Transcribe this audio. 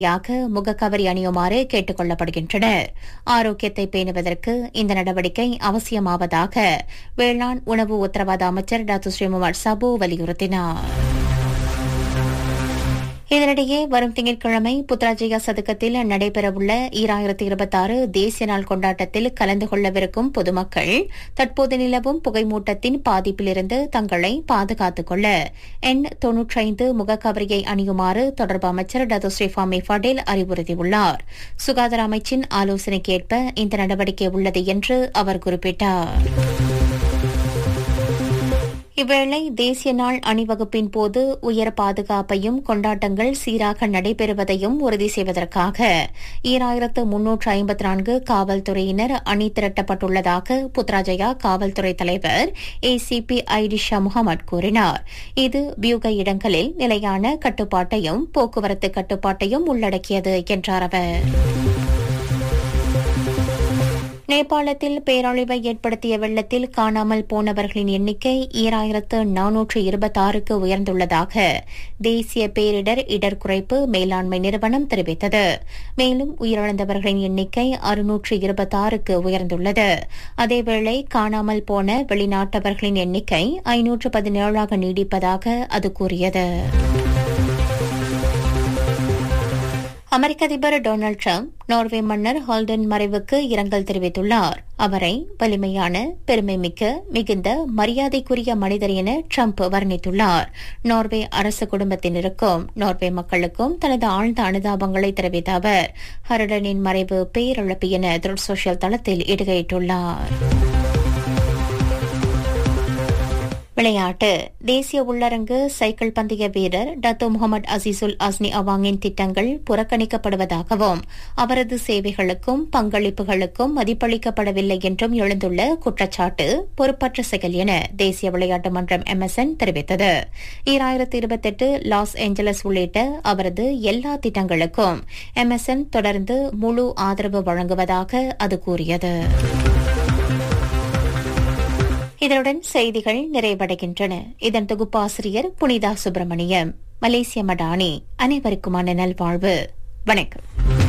யாக முகக்கவரி அணியுமாறு கேட்டுக் கொள்ளப்படுகின்றனர் ஆரோக்கியத்தை பேணுவதற்கு இந்த நடவடிக்கை அவசியமாவதாக வேளாண் உணவு உத்தரவாத அமைச்சர் டாக்டர் ஸ்ரீமுமார் சபு வலியுறுத்தினார் இதனிடையே வரும் திங்கட்கிழமை புத்ராஜயா சதுக்கத்தில் நடைபெறவுள்ள ஈராயிரத்தி இருபத்தாறு தேசிய நாள் கொண்டாட்டத்தில் கலந்து கொள்ளவிருக்கும் பொதுமக்கள் தற்போது நிலவும் புகைமூட்டத்தின் பாதிப்பிலிருந்து தங்களை பாதுகாத்துக் கொள்ள எண் தொன்னூற்றைந்து முகக்கவரியை அணியுமாறு தொடர்பு அமைச்சர் டாக்டர் ஸ்ரீஃபாமி படேல் அறிவுறுத்தியுள்ளார் சுகாதார அமைச்சின் ஆலோசனைக்கேற்ப இந்த நடவடிக்கை உள்ளது என்று அவர் குறிப்பிட்டார் இவ்வேளை தேசிய நாள் அணிவகுப்பின் போது உயர் பாதுகாப்பையும் கொண்டாட்டங்கள் சீராக நடைபெறுவதையும் உறுதி செய்வதற்காக ஈராயிரத்து முன்னூற்று ஐம்பத்தி நான்கு காவல்துறையினர் அணி திரட்டப்பட்டுள்ளதாக புத்ராஜயா காவல்துறை தலைவர் ஏசிபி ஐடிஷா முகமது கூறினார் இது வியூக இடங்களில் நிலையான கட்டுப்பாட்டையும் போக்குவரத்து கட்டுப்பாட்டையும் உள்ளடக்கியது என்றார் அவர் நேபாளத்தில் பேரழிவை ஏற்படுத்திய வெள்ளத்தில் காணாமல் போனவர்களின் எண்ணிக்கை ஈராயிரத்து நானூற்று இருபத்தாறுக்கு உயர்ந்துள்ளதாக தேசிய பேரிடர் இடர் குறைப்பு மேலாண்மை நிறுவனம் தெரிவித்தது மேலும் உயிரிழந்தவர்களின் எண்ணிக்கை அறுநூற்று இருபத்தாறுக்கு உயர்ந்துள்ளது அதேவேளை காணாமல் போன வெளிநாட்டவர்களின் எண்ணிக்கை ஐநூற்று பதினேழாக நீடிப்பதாக அது கூறியது அமெரிக்க அதிபர் டொனால்டு டிரம்ப் நார்வே மன்னர் ஹால்டன் மறைவுக்கு இரங்கல் தெரிவித்துள்ளார் அவரை வலிமையான பெருமைமிக்க மிகுந்த மரியாதைக்குரிய மனிதர் என டிரம்ப் வர்ணித்துள்ளார் நார்வே அரசு குடும்பத்தினருக்கும் நார்வே மக்களுக்கும் தனது ஆழ்ந்த அனுதாபங்களை தெரிவித்த அவர் ஹரடனின் மறைவு பேரிழப்பு என த்ருட் சோஷியல் தளத்தில் இடுகையிட்டுள்ளார் விளையாட்டு தேசிய உள்ளரங்கு சைக்கிள் பந்தய வீரர் டத்தோ முகமது அசீசுல் அஸ்னி அவாங்கின் திட்டங்கள் புறக்கணிக்கப்படுவதாகவும் அவரது சேவைகளுக்கும் பங்களிப்புகளுக்கும் மதிப்பளிக்கப்படவில்லை என்றும் எழுந்துள்ள குற்றச்சாட்டு பொறுப்பற்ற செயல் என தேசிய விளையாட்டு மன்றம் எம்எஸ்என் தெரிவித்தது ஈராயிரத்தி இருபத்தெட்டு லாஸ் ஏஞ்சலஸ் உள்ளிட்ட அவரது எல்லா திட்டங்களுக்கும் எம்எஸ்என் தொடர்ந்து முழு ஆதரவு வழங்குவதாக அது கூறியது இதனுடன் செய்திகள் நிறைவடைகின்றன இதன் தொகுப்பாசிரியர் புனிதா சுப்பிரமணியம் மலேசிய மடானி அனைவருக்குமான நல்வாழ்வு வணக்கம்